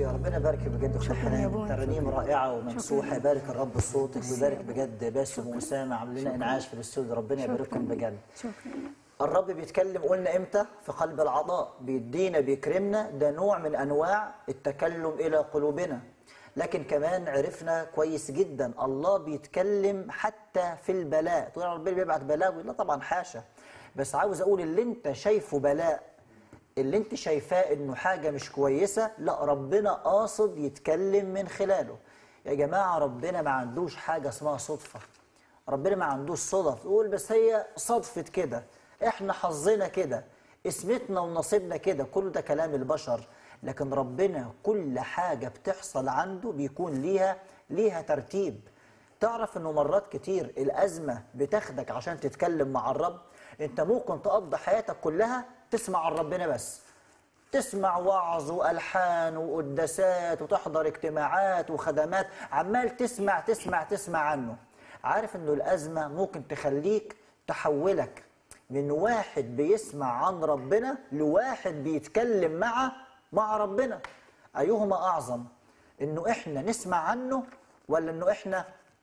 ربنا يبارك بجد اخت شكراً يا حنان أبونا. ترانيم رائعه وممسوحه شكراً. يبارك الرب صوتك ميرسي ويبارك يا بجد باسم واسامه عاملين لنا شكراً. انعاش في الاستوديو ربنا شكراً. يبارككم بجد شكرا الرب بيتكلم قلنا امتى في قلب العطاء بيدينا بيكرمنا ده نوع من انواع التكلم الى قلوبنا لكن كمان عرفنا كويس جدا الله بيتكلم حتى في البلاء تقول ربنا بيبعت بلاوي لا طبعا حاشا بس عاوز اقول اللي انت شايفه بلاء اللي انت شايفاه انه حاجه مش كويسه لا ربنا قاصد يتكلم من خلاله يا جماعه ربنا ما عندوش حاجه اسمها صدفه ربنا ما عندوش صدف تقول بس هي صدفت كده احنا حظنا كده اسمتنا ونصيبنا كده كل ده كلام البشر لكن ربنا كل حاجة بتحصل عنده بيكون ليها ليها ترتيب تعرف انه مرات كتير الأزمة بتاخدك عشان تتكلم مع الرب انت ممكن تقضي حياتك كلها تسمع عن ربنا بس تسمع وعظ والحان وقداسات وتحضر اجتماعات وخدمات عمال تسمع تسمع تسمع عنه عارف انه الازمه ممكن تخليك تحولك من واحد بيسمع عن ربنا لواحد بيتكلم مع مع ربنا ايهما اعظم انه احنا نسمع عنه ولا انه احنا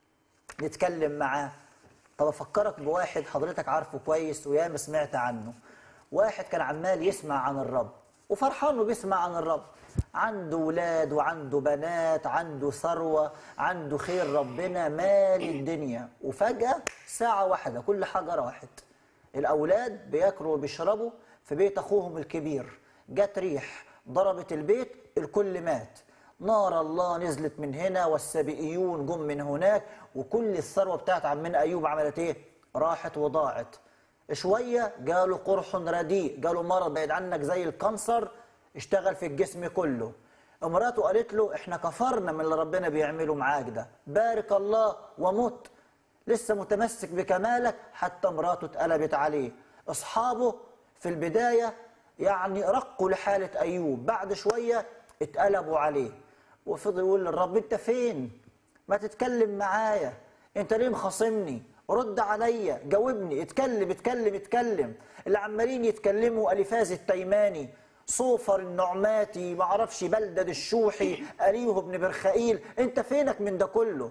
نتكلم معاه طب افكرك بواحد حضرتك عارفه كويس وياما سمعت عنه واحد كان عمال يسمع عن الرب وفرحان انه بيسمع عن الرب عنده ولاد وعنده بنات عنده ثروة عنده خير ربنا مال الدنيا وفجأة ساعة واحدة كل حاجة راحت الأولاد بياكلوا وبيشربوا في بيت أخوهم الكبير جت ريح ضربت البيت الكل مات نار الله نزلت من هنا والسبئيون جم من هناك وكل الثروة بتاعت عمنا أيوب عملت إيه؟ راحت وضاعت شوية جاله قرح رديء جاله مرض بعيد عنك زي الكانسر اشتغل في الجسم كله امراته قالت له احنا كفرنا من اللي ربنا بيعمله معاك ده بارك الله ومت لسه متمسك بكمالك حتى مراته اتقلبت عليه اصحابه في البداية يعني رقوا لحالة ايوب بعد شوية اتقلبوا عليه وفضل يقول للرب انت فين ما تتكلم معايا انت ليه مخاصمني رد عليا جاوبني اتكلم اتكلم اتكلم اللي عمالين يتكلموا الفاز التيماني صوفر النعماتي معرفش بلدد الشوحي أليه بن برخائيل انت فينك من ده كله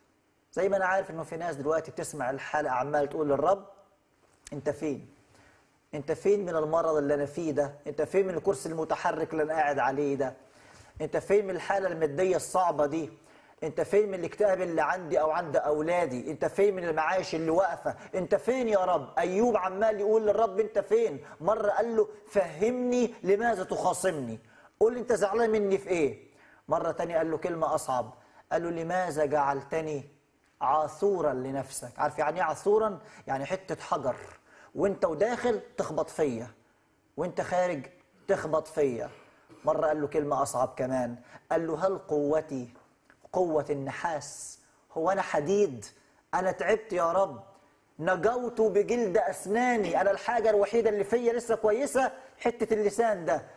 زي ما انا عارف انه في ناس دلوقتي بتسمع الحلقه عمال تقول للرب انت فين انت فين من المرض اللي انا فيه ده انت فين من الكرسي المتحرك اللي انا قاعد عليه ده انت فين من الحاله الماديه الصعبه دي انت فين من الاكتئاب اللي عندي او عند اولادي انت فين من المعايش اللي واقفه انت فين يا رب ايوب عمال يقول للرب انت فين مره قال له فهمني لماذا تخاصمني قول لي انت زعلان مني في ايه مره تانية قال له كلمه اصعب قال له لماذا جعلتني عاثورا لنفسك عارف يعني ايه عاثورا يعني حته حجر وانت وداخل تخبط فيا وانت خارج تخبط فيا مرة قال له كلمة أصعب كمان قال له هل قوتي قوة النحاس هو أنا حديد أنا تعبت يا رب نجوت بجلد أسناني أنا الحاجة الوحيدة اللي فيا لسه كويسة حتة اللسان ده